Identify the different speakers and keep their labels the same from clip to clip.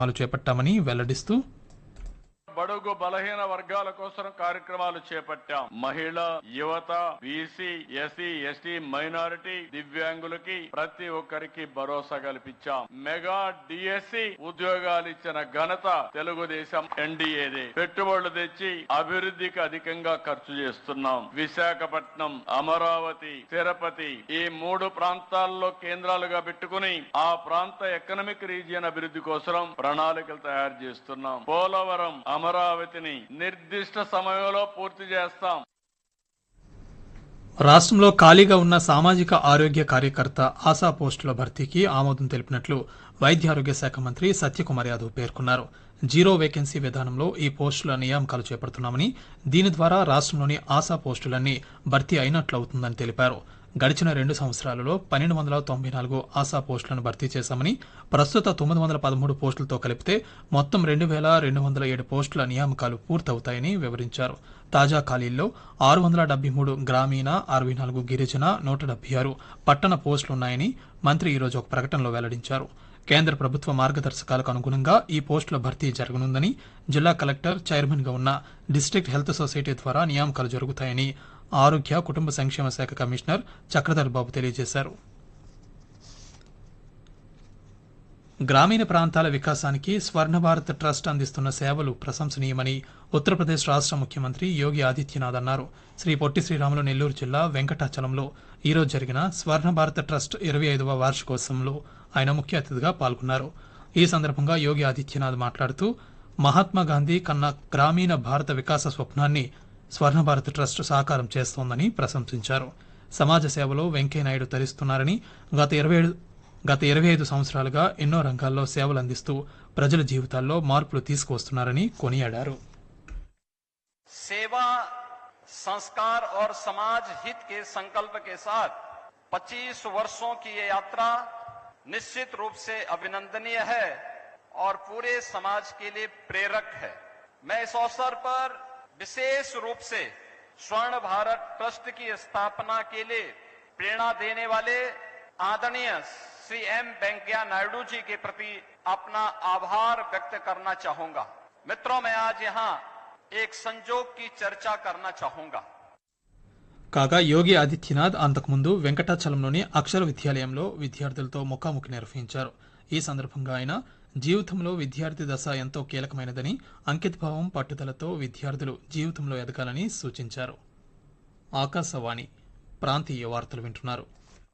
Speaker 1: కార్యక్రమాలు చేపట్టామని వెల్లడిస్తూ
Speaker 2: బడుగు బలహీన వర్గాల కోసం కార్యక్రమాలు చేపట్టాం మహిళ యువత బీసీ ఎస్సీ ఎస్టీ మైనారిటీ దివ్యాంగులకి ప్రతి ఒక్కరికి భరోసా కల్పించాం మెగా డిఎస్సి ఉద్యోగాలు ఇచ్చిన ఘనత తెలుగుదేశం ఎన్డీఏదే పెట్టుబడులు తెచ్చి అభివృద్ధికి అధికంగా ఖర్చు చేస్తున్నాం విశాఖపట్నం అమరావతి తిరుపతి ఈ మూడు ప్రాంతాల్లో కేంద్రాలుగా పెట్టుకుని ఆ ప్రాంత ఎకనామిక్ రీజియన్ అభివృద్ధి కోసం ప్రణాళికలు తయారు చేస్తున్నాం పోలవరం అమరావతిని నిర్దిష్ట సమయంలో పూర్తి చేస్తాం
Speaker 1: రాష్ట్రంలో ఖాళీగా ఉన్న సామాజిక ఆరోగ్య కార్యకర్త ఆశా పోస్టుల భర్తీకి ఆమోదం తెలిపినట్లు వైద్య ఆరోగ్య శాఖ మంత్రి సత్యకుమార్ యాదవ్ పేర్కొన్నారు జీరో వేకెన్సీ విధానంలో ఈ పోస్టుల నియామకాలు చేపడుతున్నామని దీని ద్వారా రాష్ట్రంలోని ఆశా పోస్టులన్నీ భర్తీ అయినట్లవుతుందని తెలిపారు గడిచిన రెండు సంవత్సరాలలో పన్నెండు వందల తొంభై నాలుగు ఆశా పోస్టులను భర్తీ చేశామని ప్రస్తుత తొమ్మిది వందల పదమూడు పోస్టులతో కలిపితే మొత్తం రెండు వేల రెండు వందల ఏడు పోస్టుల నియామకాలు పూర్తవుతాయని వివరించారు తాజా ఖాళీల్లో ఆరు వందల డెబ్బై మూడు గ్రామీణ అరవై నాలుగు గిరిజన నూట డెబ్బై ఆరు పట్టణ పోస్టులున్నాయని మంత్రి ఈరోజు ఒక ప్రకటనలో వెల్లడించారు కేంద్ర ప్రభుత్వ మార్గదర్శకాలకు అనుగుణంగా ఈ పోస్టుల భర్తీ జరగనుందని జిల్లా కలెక్టర్ చైర్మన్ గా ఉన్న డిస్ట్రిక్ట్ హెల్త్ సొసైటీ ద్వారా నియామకాలు జరుగుతాయని ఆరోగ్య కుటుంబ సంక్షేమ శాఖ కమిషనర్ చక్రధర్ బాబు తెలియజేశారు గ్రామీణ ప్రాంతాల వికాసానికి స్వర్ణ భారత్ ట్రస్ట్ అందిస్తున్న సేవలు ప్రశంసనీయమని ఉత్తరప్రదేశ్ రాష్ట్ర ముఖ్యమంత్రి యోగి ఆదిత్యనాథ్ అన్నారు శ్రీ పొట్టి శ్రీరాములు నెల్లూరు జిల్లా వెంకటాచలంలో ఈరోజు జరిగిన స్వర్ణ భారత్ ట్రస్ట్ ఇరవై ఐదవ వార్షికోత్సవంలో ఆయన ముఖ్య అతిథిగా పాల్గొన్నారు ఈ సందర్భంగా యోగి ఆదిత్యనాథ్ మాట్లాడుతూ మహాత్మా గాంధీ కన్న గ్రామీణ భారత వికాస స్వప్నాన్ని స్వర్ణ భారత్ ట్రస్ట్ సాకారం చేస్తోందని ప్రశంసించారు సమాజ సేవలో వెంకయ్యనాయుడు తరిస్తున్నారని గత ఇరవై గత ఇరవై ఐదు సంవత్సరాలుగా ఎన్నో రంగాల్లో సేవలు అందిస్తూ ప్రజల జీవితాల్లో మార్పులు తీసుకువస్తున్నారని కొనియాడారు
Speaker 3: सेवा संस्कार और समाज हित के संकल्प के साथ 25 वर्षों की ये यात्रा निश्चित रूप से अभिनंदनीय है और पूरे समाज के लिए प्रेरक है मैं इस अवसर पर विशेष रूप से स्वर्ण भारत ट्रस्ट की स्थापना के लिए प्रेरणा देने वाले आदरणीय श्री एम वेंकैया नायडू जी के प्रति अपना आभार व्यक्त करना चाहूंगा मित्रों मैं आज यहाँ एक संजोग की चर्चा करना चाहूंगा
Speaker 1: కాగా యోగి ఆదిత్యనాథ్ అంతకుముందు వెంకటాచలంలోని అక్షర విద్యాలయంలో విద్యార్థులతో ముఖాముఖి నిర్వహించారు ఈ సందర్భంగా ఆయన జీవితంలో విద్యార్థి దశ ఎంతో కీలకమైనదని అంకితభావం పట్టుదలతో విద్యార్థులు జీవితంలో ఎదగాలని సూచించారు ఆకాశవాణి ప్రాంతీయ వార్తలు వింటున్నారు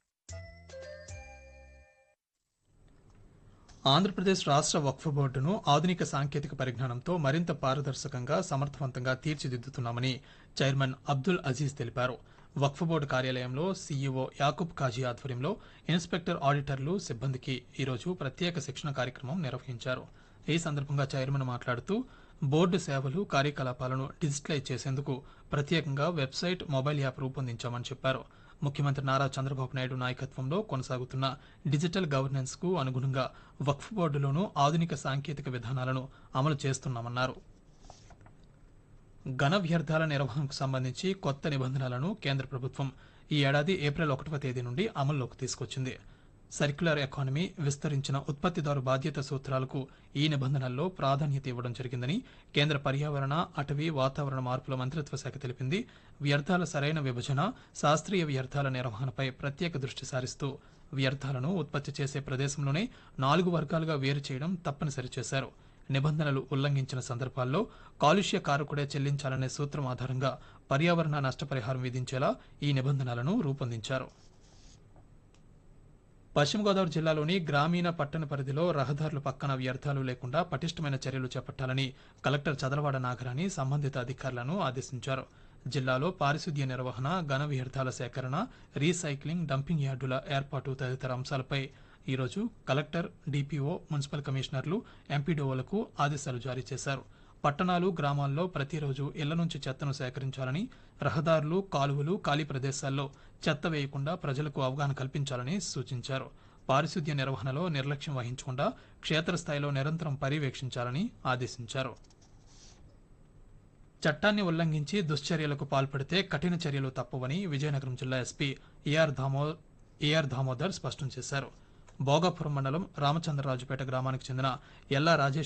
Speaker 1: ఆంధ్రప్రదేశ్ రాష్ట్ర వక్ఫ్ బోర్డును ఆధునిక సాంకేతిక పరిజ్ఞానంతో మరింత పారదర్శకంగా సమర్థవంతంగా తీర్చిదిద్దుతున్నామని చైర్మన్ అబ్దుల్ అజీజ్ తెలిపారు వక్ఫ్ బోర్డు కార్యాలయంలో సీఈఓ యాకూబ్ కాజీ ఆధ్వర్యంలో ఇన్స్పెక్టర్ ఆడిటర్లు సిబ్బందికి ఈరోజు ప్రత్యేక శిక్షణ కార్యక్రమం నిర్వహించారు ఈ సందర్భంగా చైర్మన్ మాట్లాడుతూ బోర్డు సేవలు కార్యకలాపాలను డిజిటలైజ్ చేసేందుకు ప్రత్యేకంగా వెబ్సైట్ మొబైల్ యాప్ రూపొందించామని చెప్పారు ముఖ్యమంత్రి నారా చంద్రబాబు నాయుడు నాయకత్వంలో కొనసాగుతున్న డిజిటల్ గవర్నెన్స్ కు అనుగుణంగా వక్ఫ్ బోర్డులోనూ ఆధునిక సాంకేతిక విధానాలను అమలు చేస్తున్నామన్నారు ఘన వ్యర్థాల నిర్వహణకు సంబంధించి కొత్త నిబంధనలను కేంద్ర ప్రభుత్వం ఈ ఏడాది ఏప్రిల్ ఒకటవ తేదీ నుండి అమల్లోకి తీసుకొచ్చింది సర్క్యులర్ ఎకానమీ విస్తరించిన ఉత్పత్తిదారు బాధ్యత సూత్రాలకు ఈ నిబంధనల్లో ప్రాధాన్యత ఇవ్వడం జరిగిందని కేంద్ర పర్యావరణ అటవీ వాతావరణ మార్పుల మంత్రిత్వ శాఖ తెలిపింది వ్యర్థాల సరైన విభజన శాస్త్రీయ వ్యర్థాల నిర్వహణపై ప్రత్యేక దృష్టి సారిస్తూ వ్యర్థాలను ఉత్పత్తి చేసే ప్రదేశంలోనే నాలుగు వర్గాలుగా వేరు చేయడం తప్పనిసరి చేశారు నిబంధనలు ఉల్లంఘించిన సందర్భాల్లో కాలుష్య కారకుడే చెల్లించాలనే సూత్రం ఆధారంగా పర్యావరణ నష్టపరిహారం విధించేలా ఈ నిబంధనలను రూపొందించారు పశ్చిమ గోదావరి జిల్లాలోని గ్రామీణ పట్టణ పరిధిలో రహదారుల పక్కన వ్యర్థాలు లేకుండా పటిష్టమైన చర్యలు చేపట్టాలని కలెక్టర్ చదలవాడ నాగరాణి సంబంధిత అధికారులను ఆదేశించారు జిల్లాలో పారిశుద్ధ్య నిర్వహణ ఘన వ్యర్థాల సేకరణ రీసైక్లింగ్ డంపింగ్ యార్డుల ఏర్పాటు తదితర అంశాలపై ఈరోజు కలెక్టర్ డిపిఓ మున్సిపల్ కమిషనర్లు ఎంపీడీఓలకు ఆదేశాలు జారీ చేశారు పట్టణాలు గ్రామాల్లో ప్రతిరోజు ఇళ్ల నుంచి చెత్తను సేకరించాలని రహదారులు కాలువలు ఖాళీ ప్రదేశాల్లో చెత్త వేయకుండా ప్రజలకు అవగాహన కల్పించాలని సూచించారు పారిశుద్ధ్య నిర్వహణలో నిర్లక్ష్యం వహించకుండా క్షేత్రస్థాయిలో నిరంతరం పర్యవేక్షించాలని ఆదేశించారు చట్టాన్ని ఉల్లంఘించి దుశ్చర్యలకు పాల్పడితే కఠిన చర్యలు తప్పవని విజయనగరం జిల్లా ఎస్పీ ఏఆర్ దామో ఏఆర్ దామోదర్ స్పష్టం చేశారు భోగాపురం మండలం రామచంద్రరాజుపేట గ్రామానికి చెందిన ఎల్లా రాజేష్